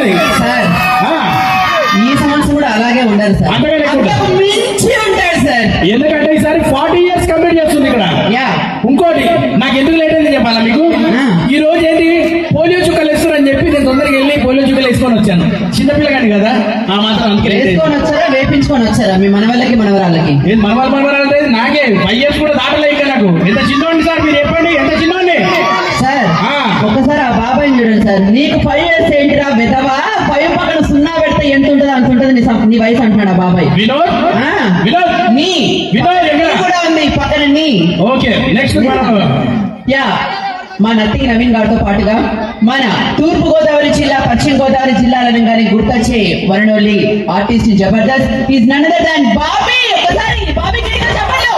ఉంటది సార్ ఆ, ఈ సంవత్సరం కూడా అలాగే ఉండాలి సార్ అంతగా లేకుండా. అంతకు మించి ఉంటాడు సార్ ఎందుకంటే ఈసారి ఫార్టీ ఇయర్స్ కంప్లీట్ చేస్తుంది ఇక్కడ యా ఇంకోటి నాకు ఎందుకు లేట్ అయింది చెప్పాలా మీకు ఆ. ఈ రోజు ఏంటి పోలియో చుక్కలు వేస్తారని చెప్పి నేను తొందరగా వెళ్ళి పోలియో చుక్కలు వేసుకొని వచ్చాను చిన్నపిల్లగాని కదా ఆ మాత్రం అందుకే late అయింది. వేసుకొని వచ్చారా వేపించుకొని వచ్చారా మీ మనవళ్ళకి మనవరాళ్ళకి ఏం మనవాళ్ళు మనవాళ్ళు అంటే నాకే ఫైవ్ ఇయర్స్ కూడా దాటలే ఇంకా నాకు ఎంత చిన్నోండి సార్ మీరు చెప్పండి ఎంత చిన్నోండి సార్ ఆ. ఒకసారి ఆ బాబాయ్ చూడండి సార్ నీకు ఫైవ్ ఇయర్స్ ఏంటిరా విధవా ఫైవ్ పక్కన సున్నా పెడితే ఎంత ఉంటుంది అంత ఉంటుంది నీ సం- నీ వయసు అంటున్నాడు ఆ బాబాయ్ వినోద్ ఆ. వినోద్ నీ వినోద్ ఎక్కడ నీ కూడా ఉంది పక్కన నీ ఓకే నెక్స్ట్ యా మా నత్తి నవీన్ గారితో పాటుగా మన తూర్పు గోదావరి జిల్లా పశ్చిమ గోదావరి జిల్లాలను కానీ గుర్తొచ్చే వరణోలి artist Jabardasth is none other than Bobby ఒకసారి బాబీ గట్టిగా చెప్పండి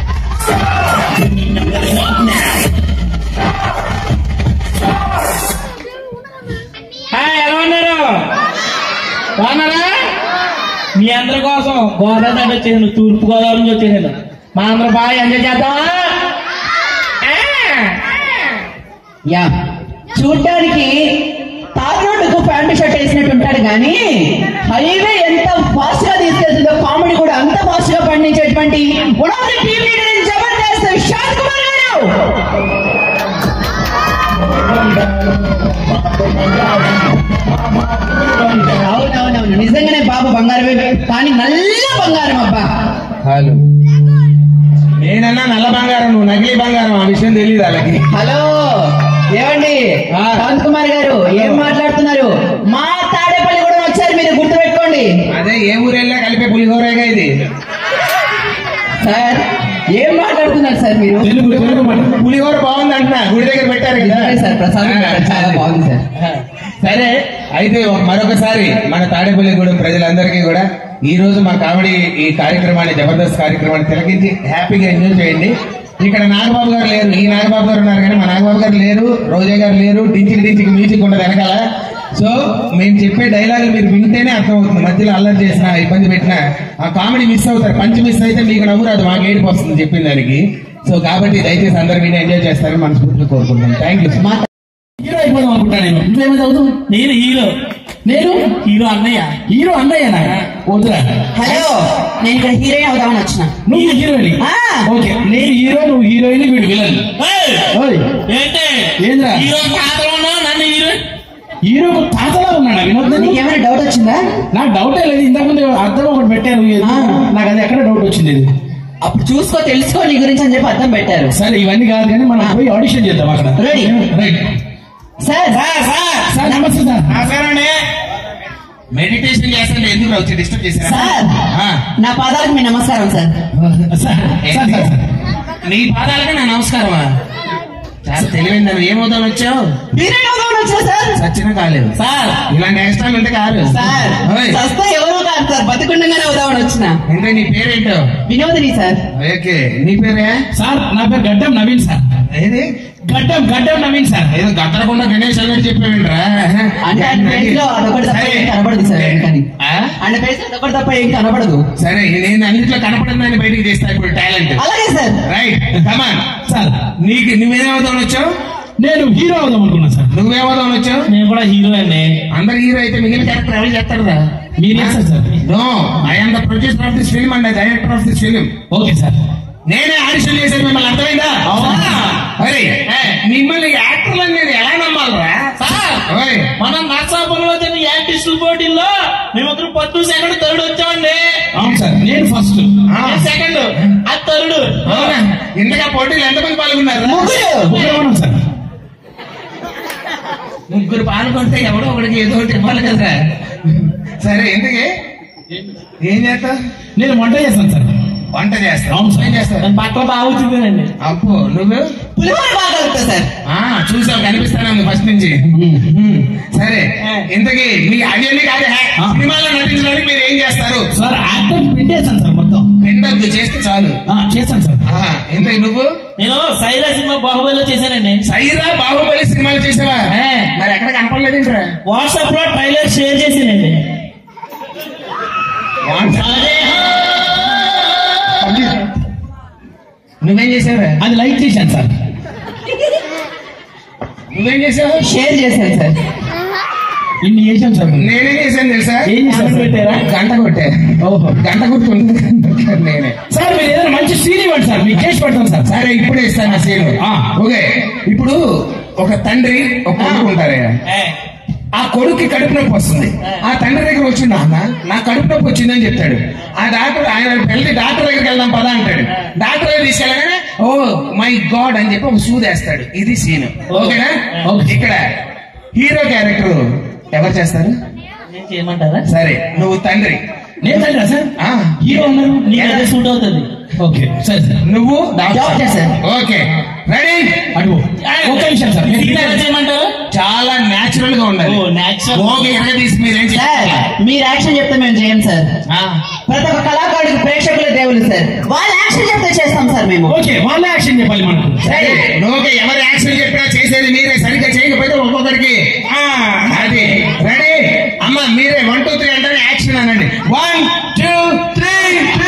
హాయ్ ఎలా ఉన్నారు బాగున్నారా మీ అందరి కోసం గోదావరి నుండి వచ్చేసాను తూర్పు గోదావరి నుంచి వచ్చేసాను మా అందరూ బాగా ఎంజాయ్ చేద్దామా ఆ! యా చూడ్డానికి తార్ రోడ్డుకు ప్యాంటు షర్ట్ వేసినట్టు ఉంటాడు కానీ హైవే ఎంత ఫాస్ట్ గా తీసుకెళ్తుందో కామెడీ కూడా అంత ఫాస్ట్ గా పండించేటువంటి one of the team leader in Jabardasth Shanth Kumar garu అవునవునవును నిజంగానే బాబు బంగారమే కానీ నల్ల బంగారం అబ్బా హలో నేనన్నా నల్ల బంగారం నువ్వు నకిలీ బంగారం ఆ విషయం తెలియదు వాళ్ళకి హలో ఏమండి ఆ. శాంత్ కుమార్ గారు ఏం మాట్లాడుతున్నారు మా తాడేపల్లి కూడా వచ్చారు మీరు గుర్తు పెట్టుకోండి అదే ఏ ఊరెళ్ళా కలిపే పులిహోరేగా ఇది సార్ ఏం మాట్లాడుతున్నారు సార్ మీరు తెలుగు తెలుగు మాట పులిహోర బాగుంది అంటున్నా గుడి దగ్గర పెట్టారు కదా నిజమే సార్ ప్రసాదం పెట్టారు. చాలా బాగుంది సార్ సరే అయితే మరొకసారి మన తాడేపల్లిగూడెం ప్రజలందరికీ కూడా ఈ రోజు మా కామెడీ ఈ కార్యక్రమాన్ని జబర్దస్త్ కార్యక్రమాన్ని తిలకించి హ్యాపీగా ఎంజాయ్ చేయండి ఇక్కడ నాగబాబు గారు లేరు ఈ నాగబాబు గారు ఉన్నారు కానీ మా నాగబాబు గారు లేరు రోజా గారు లేరు డించికి డించికి మ్యూజిక్ ఉండదు వెనకాల సో మేము చెప్పే డైలాగులు మీరు వింటేనే అర్థమవుతుంది మధ్యలో అల్లరి చేసిన ఇబ్బంది పెట్టినా ఆ కామెడీ మిస్ అవుతారు పంచి మిస్ అయితే మీకు నవ్వు రాదు మాకు ఏడుపు వస్తుంది చెప్పిన దానికి సో కాబట్టి దయచేసి అందరు విని ఎంజాయ్ చేస్తారని మనస్ఫూర్తిగా కోరుకుంటున్నాను థ్యాంక్ యూ మా హీరో అయిపోదాం అనుకుంటా నేను నువ్వేమో చదువుతావు నేను హీరో నేను హీరో అన్నయ్య హీరో అన్నయ్య నా వద్దురా హలో నేను ఇక్కడ హీరోయిన్ అవుదామని వచ్చిన నువ్వు హీరోయిన్ ఆ. ఓకే నేను హీరో నువ్వు హీరోయిన్ వీడు విలన్ ఓయ్ ఏంటి ఏంద్రా హీరో పాత్రలో ఉన్నావు నన్ను హీరో హీరో తాతలా ఉన్నాడా వినోద్ నీకేమైనా డౌట్ వచ్చిందా నాకు డౌటే లేదు ఇంతకుముందు అర్థం ఒకటి పెట్టారు ఆ. నాకు అది ఎక్కడ డౌట్ వచ్చింది ఇది అప్పుడు చూసుకో తెలుసుకో నీ గురించి అని చెప్పి అర్థం పెట్టారు సరే ఇవన్నీ కాదు కానీ మనం పోయి ఆడిషన్ చేద్దాం అక్కడ Ready. రైట్ సార్ సార్ నమస్తే సార్ సరే మెడిటేషన్ చేస్తాను ఎందుకు వచ్చి డిస్టర్బ్ చేశారా సార్ ఆ. నా పాదాలకు మీ నమస్కారం sir sir sir sir sir నీ పాదాలకి నా నమస్కారమా చాలా తెలివైంది నువ్వు ఏమవుతావు వచ్చావు హీరోయిన్ అవుదామని వచ్చా సార్ సచ్చిన కాలేదు సార్ ఇలాంటి ఎక్స్ట్రాలు ఉంటే కాదు సార్ ఓయ్, సస్తా ఎవరో కాదు సార్ బతికుండగానే అవుదామని వచ్చిన ఏంటో నీ పేరేంటో వినోదిని సార్ ఓకే నీ పేరే సార్ నా పేరు గడ్డం నవీన్ సార్ ఏది గడ్డం గడ్డం నవీన్ సార్ ఏదో గద్దరకుండా గణేష్ అన్నట్టు చెప్పావేంట్రా అంటే ఆయన ఫేస్ లో అదొకటి తప్ప ఏం కనబడదు సార్ కానీ ఆ? ఆయన ఫేస్ లో అదొకటి తప్ప ఏం కనబడదు సరే నేను అన్నింటిలో కనపడిందని బయటికి తీస్తా ఇప్పుడు టాలెంట్ అలాగే సార్ రైట్ కమాన్ సార్ నీకు నువ్వేమవుతావు వచ్చావు నేను హీరో అవుదాం అనుకున్నా సార్ నువ్వేమవుతావు వచ్చావు నేను కూడా హీరో అండి అందరు హీరో అయితే మిగిలిన క్యారెక్టర్ ఎవరు చేస్తారురా మీరే sir sir no I am the producer of this film and director of this film okay sir నేనే ఆడిషన్ చేశాను మిమ్మల్ని అర్థమైందా అరే మిమ్మల్ని యాక్టర్లను నేను ఎలా నమ్మాలరా సార్ ఓయ్, మనం నర్సాపురంలో జరిగిన యాంటిస్టుల పోటీల్లో మేమిద్దరు పట్టు సెకండ్ థర్డ్ వచ్చామండి అవును సార్ నేను ఫస్ట్ ఆ, సెకండ్ అది థర్డ్ అవునా ఇంతగా పోటీలు ఎంతమంది పాల్గొన్నారు ముగ్గురు సార్ ముగ్గురు పాల్గొంటే ఎవడో ఒకడికి ఏదో ఒకటి ఇవ్వాలి కదా సరే ఎందుకే ఏం చేస్తావు నేను వంట చేస్తాను సార్ వంట చేస్తావు అవును సార్. ఏం చేస్తావు నేను పక్కన బాగా వచ్చిందేనండి అప్పు నువ్వు పులిహోర బాగా కలుపుతా సార్ ఆ చూసావు కనిపిస్తాను ఫస్ట్ నుంచి ఉమ్, సరే ఇంతకీ మీ అవన్నీ కాదు హే, ఆ. సినిమాలో నటించడానికి మీరు ఏం చేస్తారు సార్ యాక్టర్ పిండేస్తాను సార్ మొత్తం పెండొద్దు చేస్తే చాలు ఆ, చేస్తాను సార్ ఆ, ఇంతకీ నువ్వు నేను సైరా సినిమా బాహుబలిలో చేశానండి సైరా బాహుబలి సినిమాలు చేసావా ఏ. మరి ఎక్కడ కనపడలేదేంట్రా వాట్సాప్ లో ట్రైలర్ షేర్ చేసానండి వాంట. అదే నువ్వేం చేసావురా అది లైక్ చేశాను సార్ నువ్వేం చేసావు షేర్ చేశాను సార్ ఇన్ని చేశాం సార్ మేము. నేనేం చేశాను తెలుసా ఏం చేశారు సార్? పెట్టారా? గంట కొట్టా ఓహో గంట కొట్టుకుంటుంది నేనే సార్ మీరు ఏదైనా మంచి సీన్ ఇవ్వండి సార్ మీకు చేసి పెడతాం సార్ సరే ఇప్పుడే ఇస్తాను ఆ సీన్ ఆ. ఓకే ఇప్పుడు ఒక తండ్రి ఒక కొడుకు ఉంటారే ఆ కొడుక్కి కడుపు నొప్పి వస్తుంది ఆ తండ్రి దగ్గర వచ్చి నాన్న నా కడుపు నొప్పి వచ్చిందని చెప్తాడు ఆ డాక్టర్ ఆయన వెళ్తే డాక్టర్ దగ్గరికి వెళ్దాం పదా అంటాడు డాక్టర్ దగ్గర తీసుకెళ్ళగానే ఓ మై గాడ్ అని చెప్పి ఒక సూది వేస్తాడు ఇది సీన్ ఓకేనా ఓకే. ఇక్కడ హీరో క్యారెక్టర్ ఎవరు చేస్తారు నేను చేయమంటారా సరే నువ్వు తండ్రి నేను తండ్రా సార్ ఆ, హీరో అన్నారు నీకు అదే సూట్ అవుతుంది ఓకే సరే సార్ నువ్వు డాక్టర్ సార్. ఓకే రెడీ అటు ఒక్క నిమిషం సార్ సీన్ ఎలా చేయమంటారు చాలా నేచురల్ గా ఉండాలి ఓ natural. ఓకే ఎరగ తీసి మీరేం సార్ చేస్తారు మీరు యాక్షన్ చెప్తే మేము చేయం సార్ ఆ, ప్రతి ఒక్క కళాకారుడికి ప్రేక్షకుల దేవులు సార్ వాళ్ళ యాక్షన్ చెప్తే చేస్తాం సార్ మేము ఓకే వాళ్ళ యాక్షన్ చెప్పాలి మనకు సరే ఓకే ఎవరు యాక్షన్ చెప్పినా చేసేది మీరే సరిగ్గా చేయకపోతే ఒక్కొక్కరికి ఆ, అది రెడీ అమ్మ మీరే వన్ టూ త్రీ అంటే యాక్షన్ అనండి వన్ టూ త్రీ త్రీ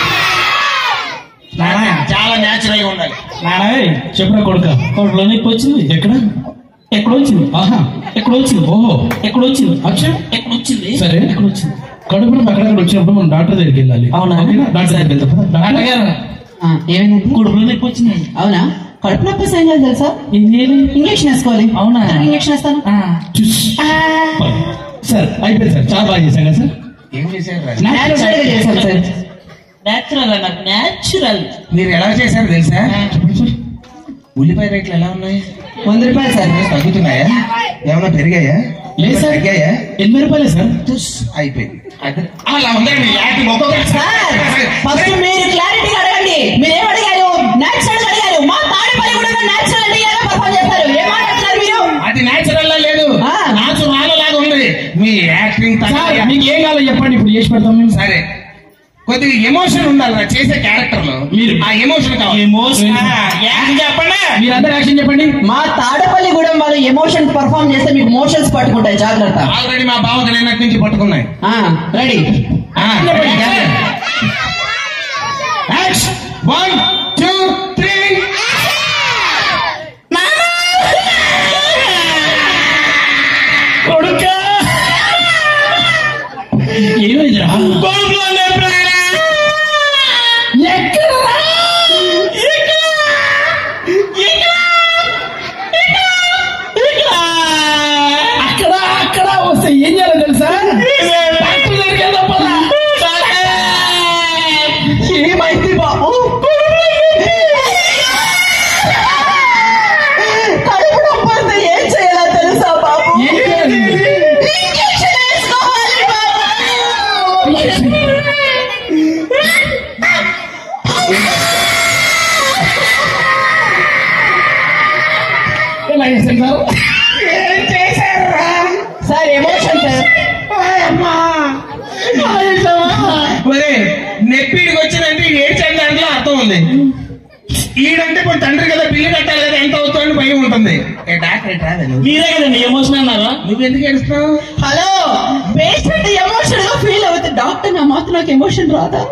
చాలా నేచురల్ గా ఉండాలి నారాయ్ చెప్పురా కొడుక కడుపులో నొప్పి వచ్చింది ఎక్కడ ఎక్కడ వచ్చింది ఆహా ఎక్కడ వచ్చింది ఓహో ఎక్కడ వచ్చింది అచ్చా ఎక్కడ వచ్చింది సరే. ఎక్కడ వచ్చింది కడుపులో అక్కడక్కడ వచ్చినప్పుడు మనం డాక్టర్ దగ్గరికి వెళ్ళాలి అవునా? ఓకేనా? డాక్టర్ దగ్గరికి వెళ్తాం పద. డాక్టర్ డాక్టర్ గారు ఆ, ఏమైంది కడుపులో నొప్పి వచ్చింది అవునా కడుపు నొప్పి ఏం కాదు తెలుసా ఏం చేయాలి ఇంజక్షన్ వేసుకోవాలి అవునా? ఇంజక్షన్ వేస్తాను ఆ, చూస్. పద. సార్ అయిపోయింది సార్ చాలా బాగా చేశాం కదా సార్ ఏం చేశారు రా? న్యాచురల్ గా చేశాం సార్ న్యాచురల్ నాకు న్యాచురల్ మీరు ఎలా చేశారు తెలుసా ఉల్లిపాయ రేట్లు ఎలా ఉన్నాయి వంద రూపాయలు సార్ తగ్గుతున్నాయా ఏమైనా పెరిగాయా లేదు సార్ తగ్గాయా ఎనభై రూపాయలే సార్ తుస్ అయిపోయింది అది- అలా ఉందండి యాక్టింగ్ ఒక్కొక్కటి సార్ ఫస్ట్ మీరు క్లారిటీగా అడగండి మీరు ఏం అడిగారు న్యాచురల్ అడిగారు మా తాడేపల్లి కూడా న్యాచురల్ అంటే ఎలా పర్ఫామ్ చేస్తారు ఏం మాట్లాడుతున్నారు మీరు అది నేచురల్ లా లేదు ఆ. నాచు లాగా ఉంది మీ యాక్టింగ్ సార్ తగ్గ- మీకు ఏం కావాలో చెప్పండి ఇప్పుడు చేసి పెడతాం మేము సరే కొద్దిగా ఎమోషన్ ఉండాలి నా చేసే క్యారెక్టర్ లో మీరు- ఆ ఎమోషన్ కావాలి ఎమోషన్ యాక్షన్ చెప్పండి మీరందరూ యాక్షన్ చెప్పండి మా తాడపల్లి గూడెం వాళ్ళు ఎమోషన్స్ పర్ఫామ్ చేస్తే మీకు మోషన్స్ పట్టుకుంటాయి జాగ్రత్త ఆల్రెడీ మా బావ నిన్నటి నుంచి పట్టుకున్నాయి రెడీ వన్ టూ త్రీ కొడుక ఏమైందిరా కడుపులో నొప్పి రా. ఎక్కడరా? అక్కడ అక్కడ వస్తే ఏం చేయాలో తెలుసా డాక్టర్ దగ్గరికి వెళ్దాం పద. ఏమైంది బాబు కడుపు నొప్పి వస్తే ఏం చేయాలో తెలుసా బాబు ఏం చేయాలి? ఇంజెక్షన్ వేసుకోవాలి ఎలా చేశారు సార్ సార్ ఎమోషన్ సార్ ఒరే నెప్పిడికి వచ్చిందంటే ఏడ్చండి దాంట్లో అర్థం ఉంది ఈడంటే ఇప్పుడు తండ్రి కదా బిల్లు కట్టాలి కదా ఎంత అవుతుందని భయం ఉంటుంది ఏ డాక్టర్ ఎట్రా నువ్వు మీరే కదండి ఎమోషన్ అన్నారా నువ్వెందుకు ఏడుస్తావు హలో పేషెంట్ ఎమోషన్ గా ఫీల్ అవుతుంది డాక్టర్ నా మాత్రం నాకు ఎమోషన్ రాదా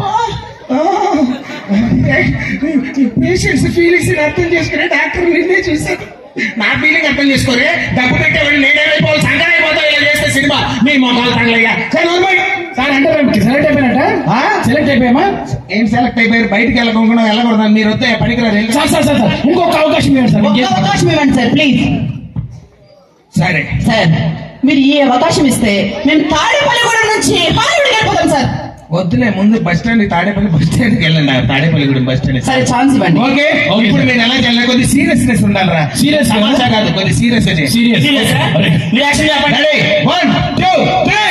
పేషెంట్స్ ఫీలింగ్స్ అర్థం చేసుకునే డాక్టర్ నిన్నే చూశాను నా ఫీలింగ్ అర్థం చేసుకోరే డబ్బు పెట్టేవాడు నేనేమైపోవాలి సంకరం అయిపోతా ఇలా చేస్తే సినిమా మీ మొహాలు తగలయ్యా సరే నోర్మోయ్. సార్ అంటే మేము సెలెక్ట్ అయిపోయినట్ట ఆ? సెలెక్ట్ అయిపోయామా ఏం సెలెక్ట్ అయిపోయారు బయటికి వెళ్ళకుండా వెళ్ళకూడదు మీరు వస్తే పనికిరారు సార్ సార్ సార్ సార్ ఇంకొక అవకాశం ఇవ్వండి సార్ ఒక్క ఇంకేం- అవకాశం ఇవ్వండి సార్ ప్లీజ్ సరే సార్ మీరు ఈ అవకాశం ఇస్తే మేము తాడేపల్లిగూడెం నుంచి హాలీవుడ్కి వెళ్ళిపోతాం సార్ వద్దులే ముందు bus stand Tadepalli bus stand కి వెళ్ళండి ఆ తాడేపల్లిగూడెం బస్ స్టాండ్ సరే ఛాన్స్ ఇవ్వండి ఓకే ఓకే, ఇప్పుడు సార్. మీరు ఎలా చేయాలి కొద్ది సీరియస్నెస్ ఉండాలరా Serious గా? తమాషా కాదు కొద్ది సీరియస్ సీరియస్ Serious ఆ? అరే. మీ యాక్షన్ చెప్పండి రెడీ వన్ టూ త్రీ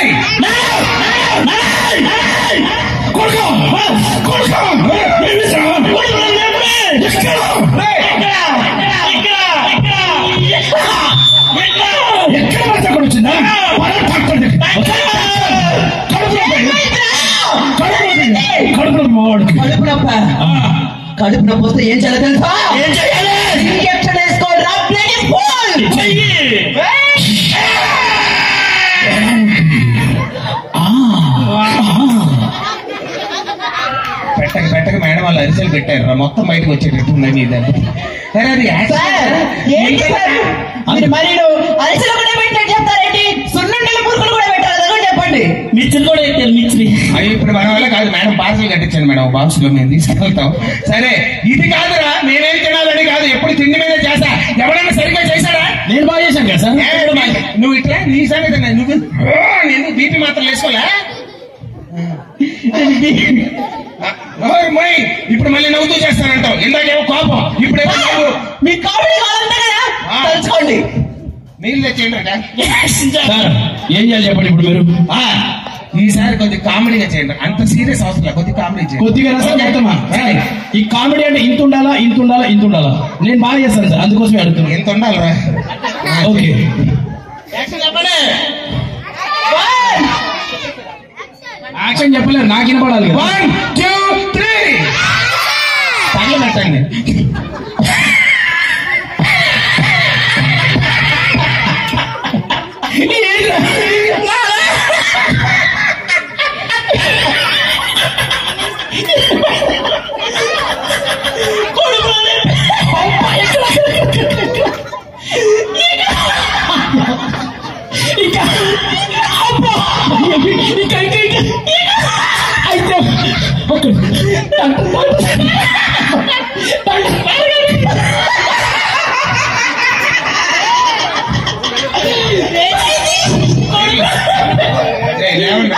కొడుకు! కొడుకు! ఏమిరా? ఎక్కడ పడితే అక్కడ వచ్చిందా? పడవ పట్టుకోండి. కడుపులో పోయి. కడుపులో పోయి. కడుపులో పోవాడికి. కడుపు నొప్పి కడుపు నొప్పి వస్తే ఏం చేయాలో తెలుసా ఇంజక్షన్ వేసుకోండి రా bloody fool! పెట్టక పెట్టక మేడం వాళ్ళు అరిసెలు పెట్టారు రా, మొత్తం బయటకు వచ్చేటట్టు ఉంది మీ దగ్గర సరే అది యాక్షన్. సార్ ఏంటి సార్ మీరు మరి అరిసెలు కూడా పెట్టినట్టు చెప్తారేంటి సున్నుండలు పార్సల్ కట్టించండి మేడం బాక్స్ లో మేము తీసుకెళ్తాం సరే ఇది కాదురా నేనేం తినాలని కాదు ఎప్పుడు తిండి మీద చేస్తా ఎవరైనా సరిగ్గా చేశాడా నేను బాగా చేశాను కదా సార్ ఏ, నువ్వు- నువ్వు ఇట్లా నీ సంగతి నా- నువ్వు ఓ, నేను బీపీ మాత్రం వేసుకోలే ఓయ్ మోయ్, ఇప్పుడు మళ్ళీ నవ్వుతూ చేస్తానంటావు ఇందాకేమో కోపం ఇప్పుడేమో నవ్వు మీ కామెడీ కావాలంటే కదా ఆ. తెలుసుకోండి నీళ్ళు తెచ్చేయండి రా. సార్ ఏం చేయాలి చెప్పండి ఇప్పుడు మీరు ఆ, ఈసారి కొద్దిగా కామెడీగా చేయండి అంత సీరియస్ అవసరం లేదు, కొద్దిగా కామెడీ చేయండి కొద్దిగా రసం చెప్తామా ఏయ్, ఈ కామెడీ అంటే ఇంత ఉండాలా ఇంత ఉండాలా ఇంత ఉండాలా నేను బాగా చేస్తాను సార్ అందుకోసమే అడుగుతున్నాను ఎంత ఉండాలిరా ఓకే చెప్పండి యాక్షన్ చెప్పలేరు నాకు వినపడాలి కదా. వన్ టూ త్రీ తగలబెట్టండి ఇంకా అబ్బా! ఇంకా ఇంకా ఇంకా అయితే ఓకే డాక్టర్ డాక్టర్ డాక్టర్ ఏయ్, లేవండి.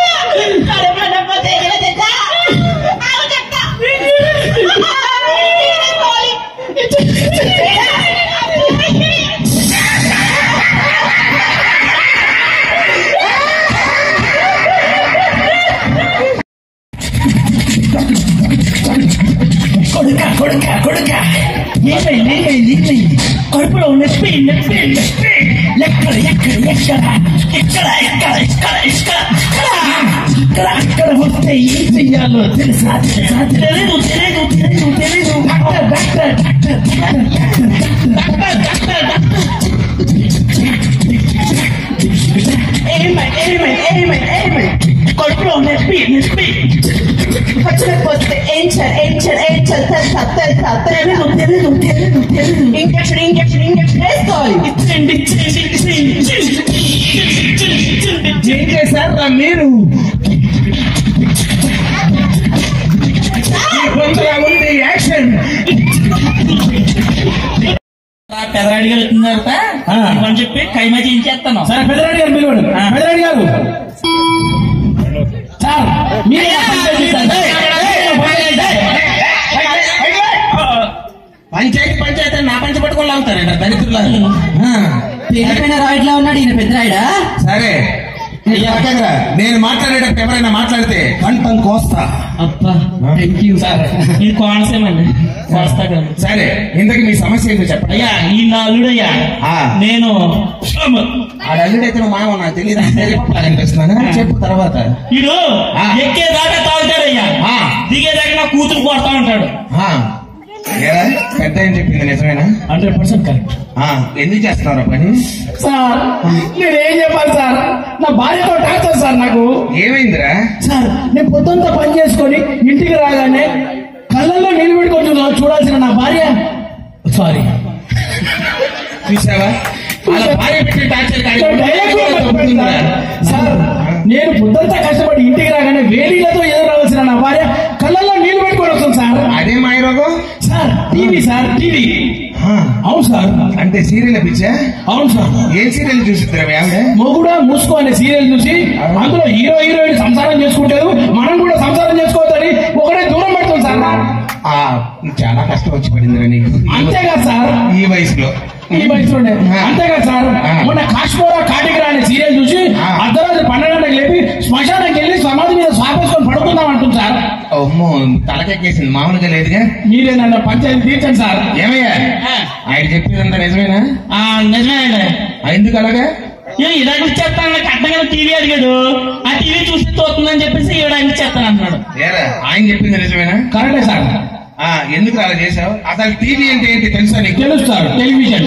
కొడుక కొడుక కొడుక ఏమైంది ఏమైంది ఏమైంది కడుపులో నొప్పి నొప్పి నొప్పి ఎక్కడ ఎక్కడ ఎక్కడ ఎక్కడ ఎక్కడ ఎక్కడ ఎక్కడ ఇక్కడ అక్కడ వస్తే ఏం చెయ్యాలో తెలుసా తెలుసా తెలియదు తెలియదు తెలియదు తెలియదు doctor doctor doctor doctor doctor doctor ఏమై ఏమై ఏమై ఏమై కడుపులో నొప్పి నొప్పి వచ్చినకపోతే ఏం చేయాలి ఏం చేయాలి ఏం చేయాలి తెలుసా తెలుసా తెలీదు తెలీదు తెలీదు తెలీదు ఇంజక్షన్ ఇంజక్షన్ ఇంజక్షన్ వేసుకోవాలి ఇచ్చేయండి ఇచ్చేయండి ఇచ్చేయండి ఇచ్చేయండి ఏం చేశారా మీరు ఈ గొంతులా ఉంది యాక్షన్ పెదరాడి గారు వచ్చినారట ఆ. అని చెప్పి కైమా చేయించేస్తాను సరే పెద్దరాడి గారు పిలవండి పెద్దరాడి గారు సార్ మీరే నా పంచాయతీ చేస్తారు. మీరే నా పంచాయతీ. పంచాయతీ పంచాయతీ నా పంచ పట్టుకొని లాగుతారంట దరిద్రులా ఆ, పేరుపైన రాయిడ్లా ఉన్నాడు ఈయన పెద్దరాయుడా సరే ఈ పక్కకి రా. నేను మాట్లాడేటప్పుడు ఎవరైనా మాట్లాడితే కంఠం కోస్తా అబ్బా థ్యాంక్ యూ సార్ ఇది కోనసీమ అండి కోస్తా కదా సరే ఇంతకు మీ సమస్య ఏంటో చెప్పండి అయ్యా ఈ నాలుడయ్యా ఆ. నేను ఆ అల్లుడైతే నువ్వు మామ నాకు తెలియదు అనిపిస్తున్నాను చెప్పు తర్వాత ఇడు ఆ. ఎక్కేదాకా తాగుతాడయ్యా ఆ. దిగేదాకా నా కూతురు కొడతా ఉంటాడు ఆ, ఏరా, పెద్ద ఏం చెప్పింది నిజమేనా హండ్రెడ్ పర్సెంట్ కరెక్ట్ ఆ, ఎందుకు చేస్తున్నారు పని సార్ నేనేం చెప్పాలి సార్ నా భార్యతో టాక్టర్ సార్ నాకు ఏమైందిరా సార్ నేను పొద్దుంతా పని చేసుకొని ఇంటికి రాగానే కళ్ళల్లో నీళ్ళు పెట్టుకొని చూ- చూడాల్సిన నా భార్య సారీ చూసావా అలా భార్య పెట్టి టార్చర్ డైలాగ్ కూడా మర్చిపోయాను సార్. సార్ నేను పొద్దుంతా కష్టపడి ఇంటికి రాగానే వేడిలతో ఎదురు రావాల్సిన నా భార్య కళ్ళల్లో నీళ్లు పెట్టుకొని వస్తుంది సార్ అదే మాయ రోగం సార్ టీవీ సార్ టీవీ ఆ, అవును సార్ అంటే సీరియల్ పిచ్చా అవును సార్ ఏం సీరియల్ చూసిద్దరు ఆవిడ మొగుడా మూసుకో అనే సీరియల్ చూసి అందులో హీరో హీరోయిన్ సంసారం చేసుకుంటారు మనం కూడా సంసారం చేసుకోవద్దని ఒకటే దూరం పెడుతుంది సార్ ఆ, చాలా కష్టం వచ్చి పడిందిరా నీకు అంతేకాదు సార్ ఈ వయసులో ఈ వయసులోనే అంతేకాదు సార్ మొన్న కాశ్మీరా కాటికరా అనే సీరియల్ చూసి ఆ. అర్ధరాత్రి పన్నెండు గంటలకు లేపి శ్మశానానికి వెళ్ళి సమాధి మీద స్వాపేసుకొని పడుకుందాం అంటుంది సార్ అమ్మో తలకెక్కేసింది మామూలుగా లేదుగా మీరే నన్ను పంచాయతీ తీర్చండి సార్ ఏమయ్యా ఆయన చెప్పేదంతా నిజమేనా ఆ, నిజమేనండి ఆ, ఎందుకు అలాగా ఏ ఇలాగ ఇచ్చేస్తాను కట్టగా టీవీ అడిగాడు ఆ టీవీ చూసి తోతుందని చెప్పేసి ఈవిడ ఇచ్చేస్తాను అంటున్నాడు ఏరా ఆయన చెప్పింది నిజమేనా కరెక్టే సార్ ఆ ఎందుకు అలా చేసావు అసలు టీవీ అంటే ఏంటి తెలుసా నీకు తెలుసు సార్ టెలివిజన్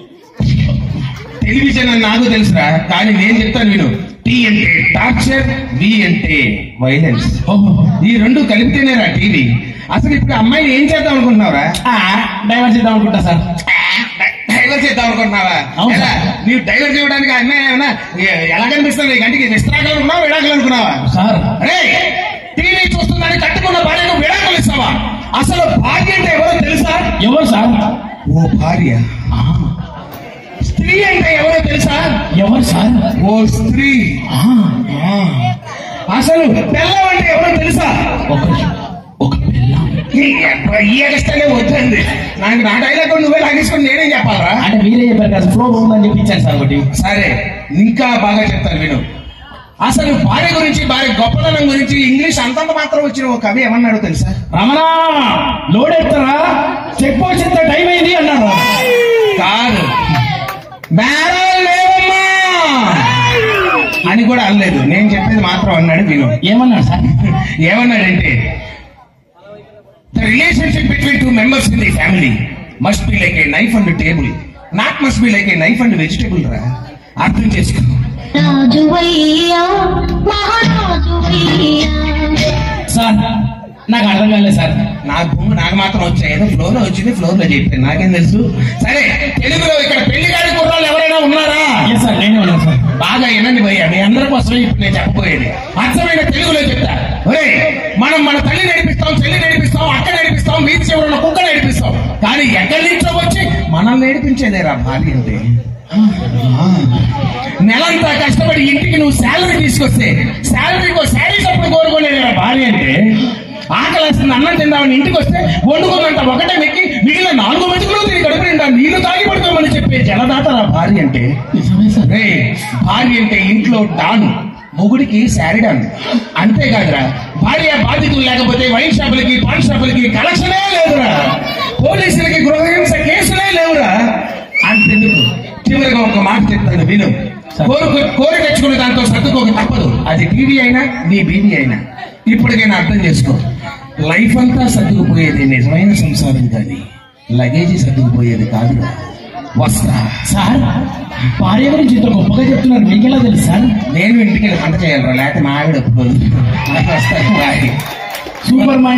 టెలివిజన్ అని నాకు తెలుసురా కానీ నేను చెప్తాను విను టీ అంటే టార్చర్ వి అంటే వైలెన్స్ ఈ రెండు కలిపితేనేరా టీవీ అసలు ఇప్పుడు అమ్మాయిని ఏం చేద్దాం అనుకుంటున్నావురా డైవర్స్ చేద్దాం అనుకుంటా సార్ డైవర్ చేద్దాం అనుకుంటున్నావా అవును ఎలా? నీవు డైవర్ చేయడానికి అమ్మాయి ఏమన్నా ఎ- ఎలా కనిపిస్తుంది నీ కంటికి విస్తరాకులు అనుకున్నావా విడాకులు అనుకున్నావా సార్ అరే టీవీ చూస్తుందని కట్టుకున్న భార్యకు విడాకులు ఇస్తావా అసలు భార్య అంటే ఎవరో తెలుసా ఎవరు సార్ ఓ భార్య స్త్రీ అంటే ఎవరో తెలుసా ఎవరు సార్ ఓ స్త్రీ ఆ, ఆ. అసలు పిల్లం అంటే ఎవరో తెలుసా ఒక ఒక పిల్ల ఈ అబ్బా, ఈ ఎగస్టనే వద్దండి నాకు నా డైలాగ్ నువ్వే లాగేసుకొని నేనేం చెప్పాలరా అంటే మీరే చెప్పారు కదా ఫ్లో ఉందని చెప్పి ఇచ్చాను సార్ ఒకటి సరే ఇంకా బాగా చెప్తాను విను అసలు భార్య గురించి భార్య గొప్పదనం గురించి ఇంగ్లీష్ అంతంత మాత్రం వచ్చిన ఒక కవి ఏమన్నాడు తెలుసా రమణ లోడ్ ఎత్తారా చెక్ పోస్ట్ ఎంత టైం అయింది అన్నారు కాదు బేరాలు లేవమ్మా అని కూడా అనలేదు నేను చెప్పేది మాత్రం అన్నాడు విను ఏమన్నాడు సార్ ఏమన్నాడంటే the relationship between two members in the family must be like a knife and table not must be like a knife and vegetable రా అర్థం చేసుకో రాజువయ్యా మహారాజువయ్యా సార్ నాకు అర్థం కాలేదు సార్ నా భూమి నాకు మాత్రం వచ్చాయి ఏదో ఫ్లోర్ లో వచ్చింది ఫ్లోర్ లో చెప్పాను నాకేం తెలుసు సరే తెలుగులో ఇక్కడ పెళ్లి గారి కుర్రాళ్ళు ఎవరైనా ఉన్నారా ఎస్ సార్ నేనే ఉన్నాను సార్ బాగా వినండి భయ్య మీ అందరి కోసమే ఇప్పుడు నేను చెప్పబోయేది అర్థమైన తెలుగులో చెప్తా ఒరే మనం మన తల్లి నడిపిస్తాం చెల్లి నడిపిస్తాం అక్క నడిపిస్తాం వీధి చివరన కుక్క నడిపిస్తాం కానీ ఎక్కడి నుంచో వచ్చి మనం నేర్పించేదేరా భార్య అంటే నెలంతా కష్టపడి ఇంటికి నువ్వు శాలరీ తీసుకొస్తే శాలరీకో శారీ అప్పుడు కోరుకునేదేరా భార్య అంటే ఆకలేస్తుంది అన్నం తిందామని ఇంటికి వస్తే వండుకుందంట ఒకటే మెక్కి మిగిలిన నాలుగు మెతుకులు తిని కడుపు నిండా నీళ్లు తాగి పడుకోమని చెప్పే జలదాత నా భార్య అంటే నిజమే సార్ రే భార్య అంటే ఇంట్లో డాను మొగుడికి శారీడాన్ అంతేకాదురా భార్య బాధితులు లేకపోతే వైన్ షాపులకి పాన్ షాపులకి కలెక్షనే లేదురా పోలీసులకి గృహహింస కేసులే లేవురా అంతెందుకు చివరిగా ఒక మాట చెప్తాను విను కోరుకు కోరి తెచ్చుకున్న దాంతో సర్దుకోక తప్పదు అది టీవీ అయినా నీ బీబీ అయినా ఇప్పటికైనా అర్థం చేసుకో లైఫ్ అంతా సర్దుకుపోయేది నిజమైన సంసారం కానీ లగేజీ సర్దుకుపోయేది కాదురా వస్తా సార్ భార్య గురించి ఇంత గొప్పగా చెప్తున్నారు మీకెలా తెలుసు సార్ నేను ఇంటికి వెళ్ళి వంట చేయాలి లేకపోతే మా ఆవిడ ఒప్పుకోదు నాకు వస్తాను బాయ్ సూపర్ మైండ్